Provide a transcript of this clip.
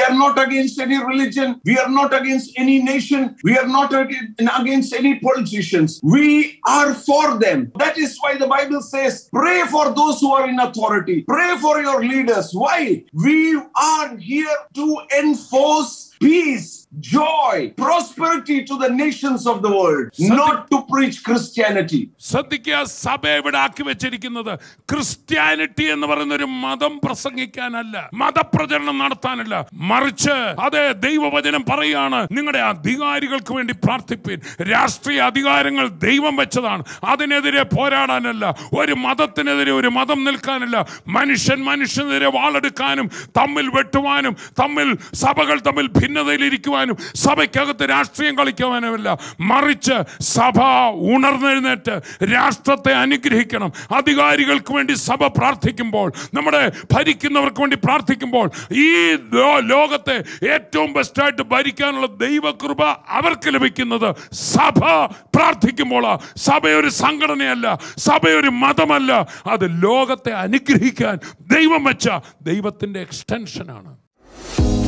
are not against any religion. We are not against any nation. We are not ag- against any politicians. We are for them. That is why the Bible says, pray for those who are in authority. Pray for your leaders. Why? We are here to enforce peace, joy, prosperity to the nations of the world, not to preach Christianity. ശ്രദ്ധിക്കുക സഭ ഇവിടെ ആക്കി വെച്ചിരിക്കുന്നത് Christianity എന്ന് പറയുന്ന ഒരു മതം പ്രസംഗിക്കാനല്ല മതപ്രചരണം നടത്താനല്ല മറിച്ച് അതെ ദൈവവചനം പറയാണ് നിങ്ങളുടെ അധികാരികൾക്ക് വേണ്ടി പ്രാർത്ഥിപ്പിൻ രാഷ്ട്രീയ അധികാരങ്ങൾ ദൈവം വെച്ചതാണ് അതിനെതിരെ പോരാടാനല്ല ഒരു മതത്തിനെതിരെ ഒരു മതം നിൽക്കാനല്ല മനുഷ്യൻ മനുഷ്യനെതിരെ വാളെടുക്കാനും തമ്മിൽ വെട്ടുവാനും തമ്മിൽ സഭകൾ തമ്മിൽ ഭിന്നതയിലിരിക്കുവാനും സഭയ്ക്കകത്ത് രാഷ്ട്രീയം കളിക്കുവാനുമല്ല മറിച്ച് സഭ ഉണർന്നെഴുന്നേറ്റ് രാഷ്ട്രത്തെ അനുഗ്രഹിക്കണം അധികാരികൾക്ക് വേണ്ടി സഭ പ്രാർത്ഥിക്കുമ്പോൾ നമ്മുടെ ഭരിക്കുന്നവർക്ക് വേണ്ടി പ്രാർത്ഥിക്കുമ്പോൾ ഈ ലോ- ലോകത്തെ ഏറ്റവും ബെസ്റ്റായിട്ട് ഭരിക്കാനുള്ള ദൈവകൃപ അവർക്ക് ലഭിക്കുന്നത് സഭ പ്രാർത്ഥിക്കുമ്പോൾ സഭ ഒരു സംഘടനയല്ല സഭ ഒരു മതമല്ല അത് ലോകത്തെ അനുഗ്രഹിക്കാൻ ദൈവം വെച്ച ദൈവത്തിന്റെ എക്സ്റ്റൻഷനാണ്